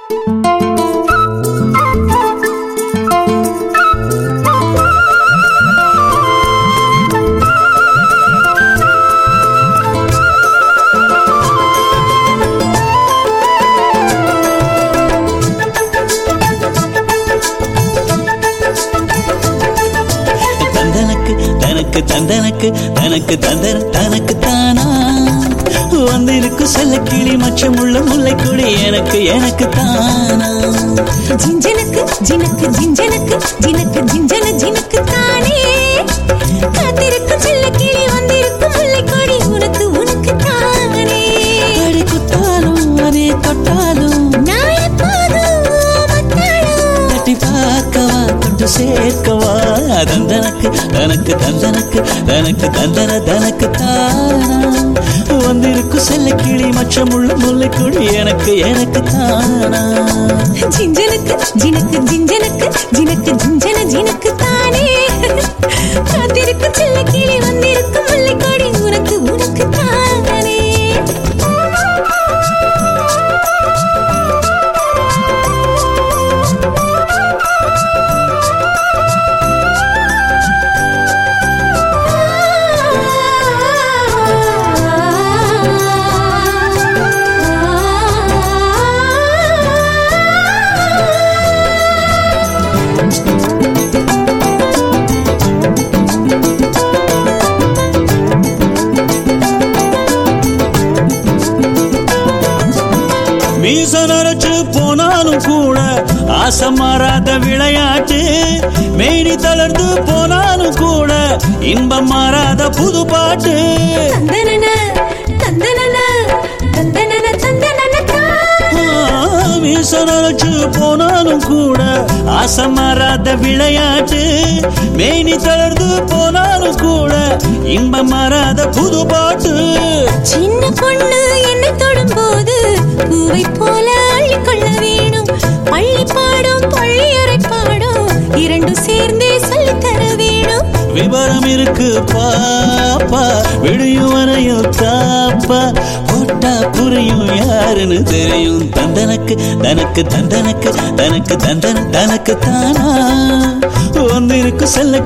தந்தனக்கு தனக்கு தந்தனக்கு தனக்கு தந்தன தனக்கு தானா வந்திருக்கு செல்ல கிளி மச்சமுள்ள முல்லைக்குடி எனக்கு எனக்கு தானா ஜிஞ்சனுக்கு ஜினக்கு ஜிஞ்சனுக்கு ஜினக்கு ஜிஞ்சன ஜினக்கு தானே காத்திருக்கும் செல்ல கிளி வந்திருக்கும் முல்லை கொடி உனக்கு உனக்கு தானே அடி குத்தாலும் அதே தொட்டாலும் நான் எப்போதும் மத்தாளம் தட்டி பார்க்கவா தொட்டு சேர்க்கவா தந்தனக்கு தனக்கு தந்தனக்கு தனக்கு தந்தன தனக்கு தானா வந்திருக்கு செல்ல கிளி மச்சமுள்ள முல்லைக்குடி எனக்கு எனக்கு தானா ஜிஞ்சனுக்கு ஜினக்கு ஜிஞ்சனுக்கு ஜினக்கு ஜிஞ்சன ஜினக்கு தானே காத்திருக்கும் செல்ல கிளி வந்திருக்கும் முல்லை கொடி உனக்கு உனக்கு தானே மீச நரைச்சு போனாலும் கூட ஆசை மாறாத விளையாட்டு மேனி தளர்ந்து போனாலும் கூட இன்பம் மாறாத புது பாட்டு தந்தனன தந்தனன தந்தனன தந்தனன தா ஆ, மீச நரைச்சு போனாலும் கூட ஆசை மாறாத விளையாட்டு மேனி தளர்ந்து போனாலும் கூட இன்பம் மாறாத புது பாட்டு சின்ன பொண்ணு என்னை தொடும்போது பூவை போல அள்ளிக்கொள்ள வேணும் பள்ளி பாடும் பள்ளியறை பாடும் இரண்டும் சேர்ந்தே சொல்லித்தர வேணும் விவரம் இருக்கு பாப்பா விடியும் வரையும் தாப்பா போட்டா புரியும் யாருன்னு தெரியும் தந்தனக்கு தனக்கு தந்தனக்கு தனக்கு தந்தன தனக்கு தானா வந்திருக்கு செல்ல